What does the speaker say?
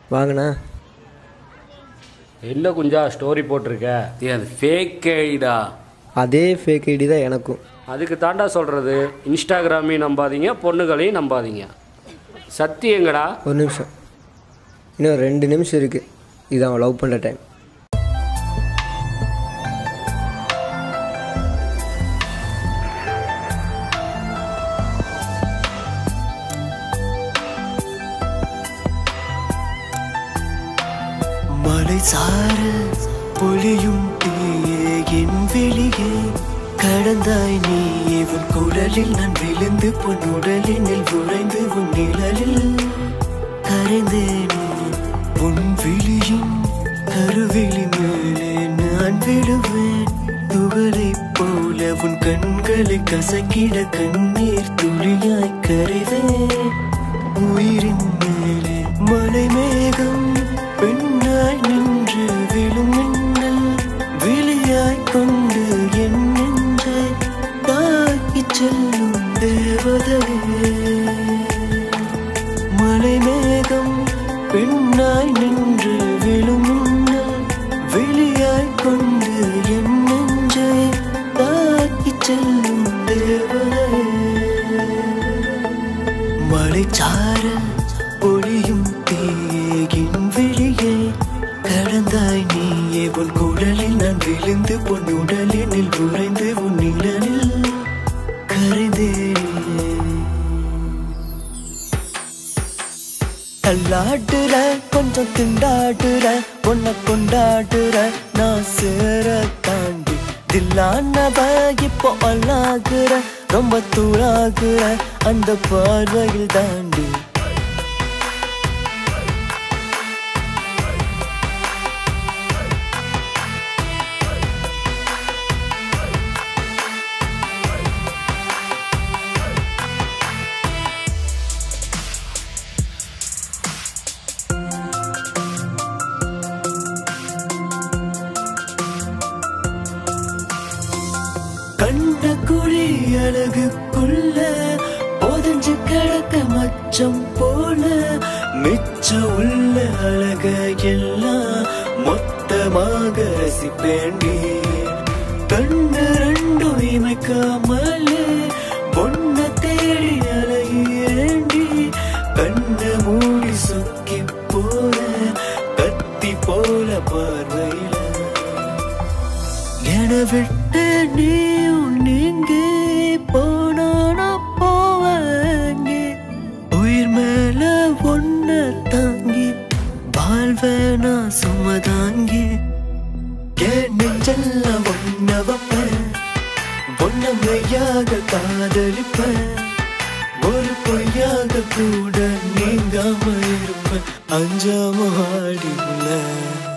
வாங்கண்ணா என்ன குஞ்சா ஸ்டோரி போட்டிருக்க ஏய் அது ஃபேக் ஐடா அதே ஃபேக் ஐடி தான் எனக்கும் அதுக்கு தாண்டா சொல்கிறது இன்ஸ்டாகிராமையும் நம்பாதீங்க பொண்ணுகளையும் நம்பாதீங்க சத்தி எங்கடா ஒரு நிமிஷம் இன்னும் ரெண்டு நிமிஷம் இருக்குது இது அவன் லவ் பண்ணுற டைம் மலை சார பொழியும் தீயே என் வெளியே கடந்தாய் நீ இவன் குடலில் நான் விழுந்து பொன் உடலினில் உறைந்து உன் நிழலில் கரைந்தேனே உன் விழியின் கருவிழி மேலே நான் விடுவேன் துகளைப் போல உன் கண்களை கசக்கிட கண்ணீர் துளியாய் கரைவேன் உயிரின் மேலே மலை மேகம் பெண்ணாய் நின்று விழும் மின்னல் விழியாய் கொண்டு என் நெஞ்சை தாக்கிச் செல்லும் தேவதையே மலை மேகம் பெண்ணாய் நின்று விழும் மின்னல் விழியாய் கொண்டு என் நெஞ்சை தாக்கிச் செல்லும் தேவதையே மலைச்சார பொழியும் தீயின் வெளியே கடந்தாய் நீயே உன் குடலில் நான் விழுந்து பொன் உடலினில் உறைந்து உன் நிழலில் கரைந்தேன் தள்ளாடுற கொஞ்சம் திண்டாடுற உன்னை கொண்டாடுற நான் சேர தாண்டி தில்லானவ இப்போ அல்லாகுற ரொம்ப தூராகுற அந்த பார்வையில் தாண்டி கண்ட குழி அழகுக்குள்ள புதஞ்சு கிடக்க மச்சம் போல மிச்ச உள்ள அழக எல்லாம் மொத்தமாக ரசிப்பேண்டி கண்ணு ரெண்டும் இமைக்காமலே பொண்ண தேடி அலையேண்டி கண்ணு மூடி சொக்கி போல கத்தி போல பார்வையில என விட்டு நீயும் நீங்க போனானா போவாங்க உயிர் மேல ஒன்ன தாங்கி வாழ்வேனா சும்மா தாங்கி என் நெஞ்செல்லாம் ஒன்ன வைப்பேன் ஒன்ன மெய்யாக காதலிப்பேன் ஒரு பொய்யாக கூட நீங்காம இருப்பேன் அஞ்சாம ஆடில